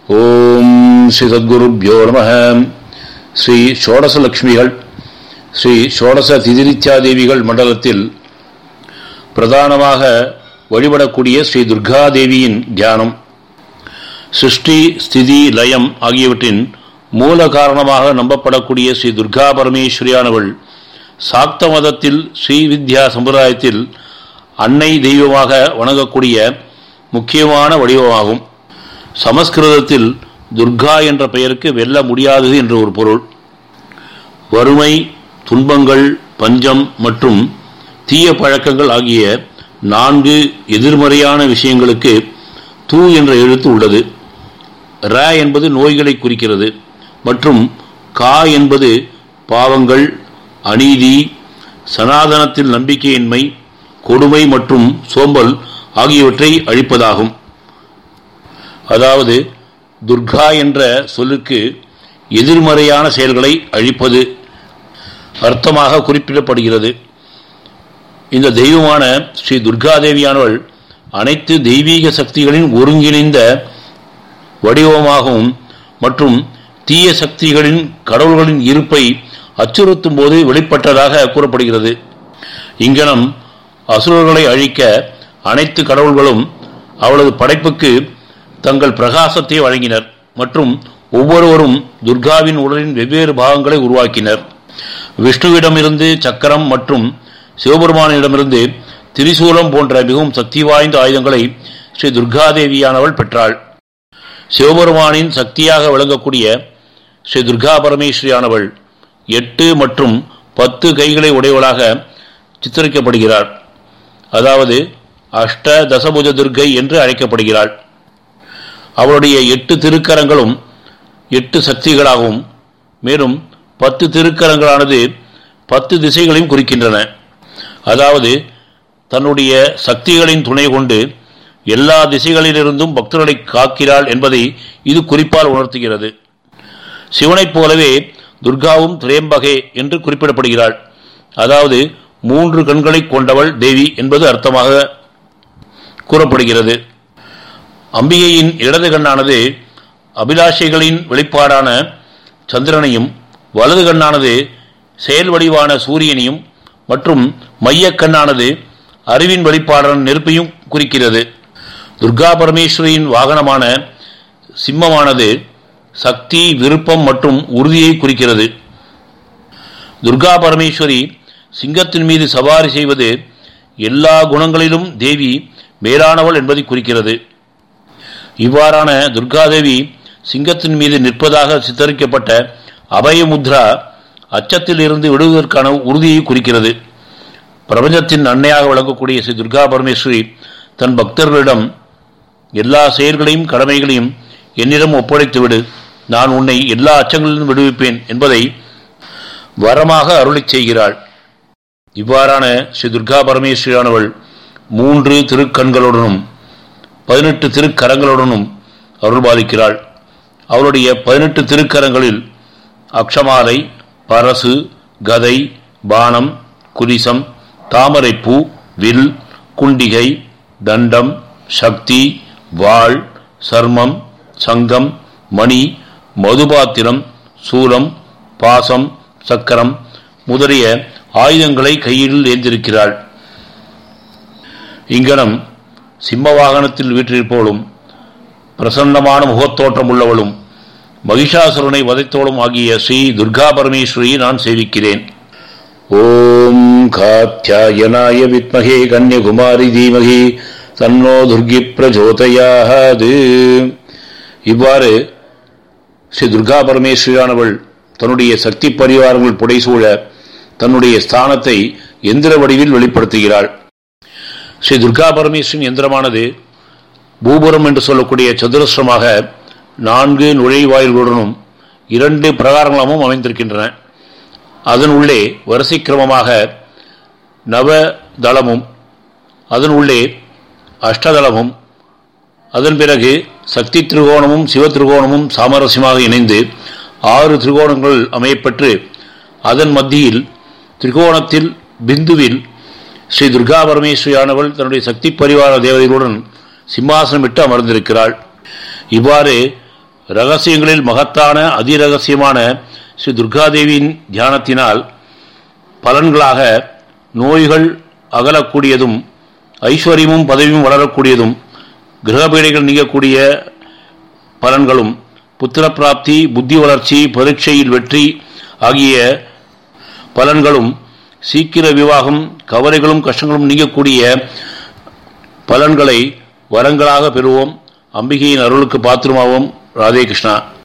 ஓம் ஸ்ரீ சத்குருப்யோ நம ஸ்ரீ ஷோடசலக்ஷ்மிகள் ஸ்ரீ ஷோடச திதிரித்யாதேவிகள் மண்டலத்தில் பிரதானமாக வழிபடக்கூடிய ஸ்ரீ துர்காதேவியின் தியானம் சிருஷ்டி ஸ்திதி லயம் ஆகியவற்றின் மூல காரணமாக நம்பப்படக்கூடிய ஸ்ரீ துர்கா பரமேஸ்வரியானவள் சாக்த மதத்தில் ஸ்ரீ வித்யா சம்பிரதாயத்தில் அன்னை தெய்வமாக வணங்கக்கூடிய முக்கியமான வடிவமாகும் சமஸ்கிருதத்தில் துர்கா என்ற பெயருக்கு வெல்ல முடியாதது என்று ஒரு பொருள் வறுமை துன்பங்கள் பஞ்சம் மற்றும் தீய பழக்கங்கள் ஆகிய நான்கு எதிர்மறையான விஷயங்களுக்கு தூ என்ற எழுத்து உள்ளது ர என்பது நோய்களை குறிக்கிறது மற்றும் கா என்பது பாவங்கள் அநீதி சனாதனத்தில் நம்பிக்கையின்மை கொடுமை மற்றும் சோம்பல் ஆகியவற்றை அழிப்பதாகும் அதாவது துர்கா என்ற சொல்லுக்கு எதிர்மறையான செயல்களை அழிப்பது அர்த்தமாக குறிப்பிடப்படுகிறது இந்த தெய்வமான ஸ்ரீ துர்காதேவியானவள் அனைத்து தெய்வீக சக்திகளின் ஒருங்கிணைந்த வடிவமாகவும் மற்றும் தீய சக்திகளின் கடவுள்களின் இருப்பை அச்சுறுத்தும் போது வெளிப்பட்டதாக கூறப்படுகிறது இங்கனம் அசுரர்களை அழிக்க அனைத்து கடவுள்களும் அவளது படைப்புக்கு தங்கள் பிரகாசத்தை வழங்கினர் மற்றும் ஒவ்வொருவரும் துர்காவின் உடலின் வெவ்வேறு பாகங்களை உருவாக்கினர் விஷ்ணுவிடமிருந்து சக்கரம் மற்றும் சிவபெருமானிடமிருந்து திரிசூலம் போன்ற மிகவும் சக்தி வாய்ந்த ஆயுதங்களை ஸ்ரீ துர்காதேவியானவள் பெற்றாள் சிவபெருமானின் சக்தியாக விளங்கக்கூடிய ஸ்ரீ துர்கா பரமேஸ்வரியானவள் எட்டு மற்றும் பத்து கைகளை உடையவளாக சித்தரிக்கப்படுகிறார் அதாவது அஷ்ட தசபுஜ துர்கை என்று அழைக்கப்படுகிறாள் அவளுடைய எட்டு திருக்கரங்களும் எட்டு சக்திகளாகவும் மேலும் பத்து திருக்கரங்களானது பத்து திசைகளையும் குறிக்கின்றன அதாவது தன்னுடைய சக்திகளின் துணை கொண்டு எல்லா திசைகளிலிருந்தும் பக்தர்களை காக்கிறாள் என்பதை இது குறிப்பால் உணர்த்துகிறது சிவனைப் போலவே துர்காவும் திரேம்பகே என்று குறிப்பிடப்படுகிறாள் அதாவது மூன்று கண்களை கொண்டவள் தேவி என்பது அர்த்தமாக கூறப்படுகிறது அம்பிகையின் இடது கண்ணானது அபிலாஷைகளின் வெளிப்பாடான சந்திரனையும் வலது கண்ணானது செயல் வடிவான சூரியனையும் மற்றும் மையக்கண்ணானது அறிவின் வெளிப்பாடான நெருப்பையும் குறிக்கிறது துர்கா பரமேஸ்வரியின் வாகனமான சிம்மமானது சக்தி விருப்பம் மற்றும் உறுதியை குறிக்கிறது துர்கா பரமேஸ்வரி சிங்கத்தின் மீது சவாரி செய்வது எல்லா குணங்களிலும் தேவி மேலானவள் என்பதை குறிக்கிறது இவ்வாறான துர்காதேவி சிங்கத்தின் மீது நிற்பதாக சித்தரிக்கப்பட்ட அபயமுத்ரா அச்சத்தில் இருந்து விடுவதற்கான உறுதியை குறிக்கிறது பிரபஞ்சத்தின் அன்னையாக விளங்கக்கூடிய ஸ்ரீ துர்கா பரமேஸ்வரி தன் பக்தர்களிடம் எல்லா செயல்களையும் கடமைகளையும் என்னிடம் ஒப்படைத்துவிடு நான் உன்னை எல்லா அச்சங்களிலும் விடுவிப்பேன் என்பதை வரமாக அருளிச் செய்கிறாள் இவ்வாறான ஸ்ரீ துர்கா பரமேஸ்வரியானவள் மூன்று திருக்கண்களுடனும் பதினெட்டு திருக்கரங்களுடனும் அருள்பாலிக்கிறாள் அவளுடைய பதினெட்டு திருக்கரங்களில் அக்ஷமாலை பரசு கதை பானம் குலிசம் தாமரைப்பூ வில் குண்டிகை தண்டம் சக்தி வாள் சர்மம் சங்கம் மணி மதுபாத்திரம் சூலம் பாசம் சக்கரம் முதலிய ஆயுதங்களை கையில் ஏந்திருக்கிறாள் இங்கனம் சிம்ம வாகனத்தில் வீற்றிருப்பவளும் பிரசன்னமான முகத்தோற்றம் உள்ளவளும் மகிஷாசுரனை வதைத்தோளும் ஆகிய ஸ்ரீ துர்கா பரமேஸ்வரியை நான் சேவிக்கிறேன் ஓம் காத்தியாயனாய வித்மகே கன்யகுமாரி தீமகி தன்னோ துர்கி பிரஜோதயாது இவ்வாறு ஸ்ரீ துர்கா பரமேஸ்வரியானவள் தன்னுடைய சக்தி பரிவாரங்கள் புடைசூழ தன்னுடைய ஸ்தானத்தை எந்திர வடிவில் வெளிப்படுத்துகிறாள் ஸ்ரீ துர்கா பரமேஸ்வரின் எந்திரமானது பூபுரம் என்று சொல்லக்கூடிய சதுரஸ்ரமாக நான்கு நுழைவாயில்களுடனும் இரண்டு பிரகாரங்களாகவும் அமைந்திருக்கின்றன அதன் உள்ளே வரிசைக்கிரமமாக நவதளமும் அதன் உள்ளே அஷ்டதளமும் அதன் பிறகு சக்தி திரிகோணமும் சிவ திரிகோணமும் சாமரஸ்யமாக இணைந்து ஆறு திரிகோணங்கள் அமையப்பெற்று அதன் மத்தியில் திரிகோணத்தில் பிந்துவில் ஸ்ரீ துர்கா பரமேஸ்வரியானவள் தன்னுடைய சக்தி பரிவார தேவதைகளுடன் சிம்மாசனமிட்டு அமர்ந்திருக்கிறாள் இவ்வாறு ரகசியங்களில் மகத்தான அதிரகசியமான ஸ்ரீ துர்காதேவியின் தியானத்தினால் பலன்களாக நோய்கள் அகலக்கூடியதும் ஐஸ்வர்யமும் பதவியும் வளரக்கூடியதும் கிரகபீடைகள் நீங்கக்கூடிய பலன்களும் புத்திர பிராப்தி புத்தி வளர்ச்சி பரீட்சையில் வெற்றி ஆகிய பலன்களும் சீக்கிர விவாகம் கவலைகளும் கஷ்டங்களும் நீங்கக்கூடிய பலன்களை வரங்களாக பெறுவோம் அம்பிகையின் அருளுக்கு பாத்திரமாவோம் ராதே கிருஷ்ணா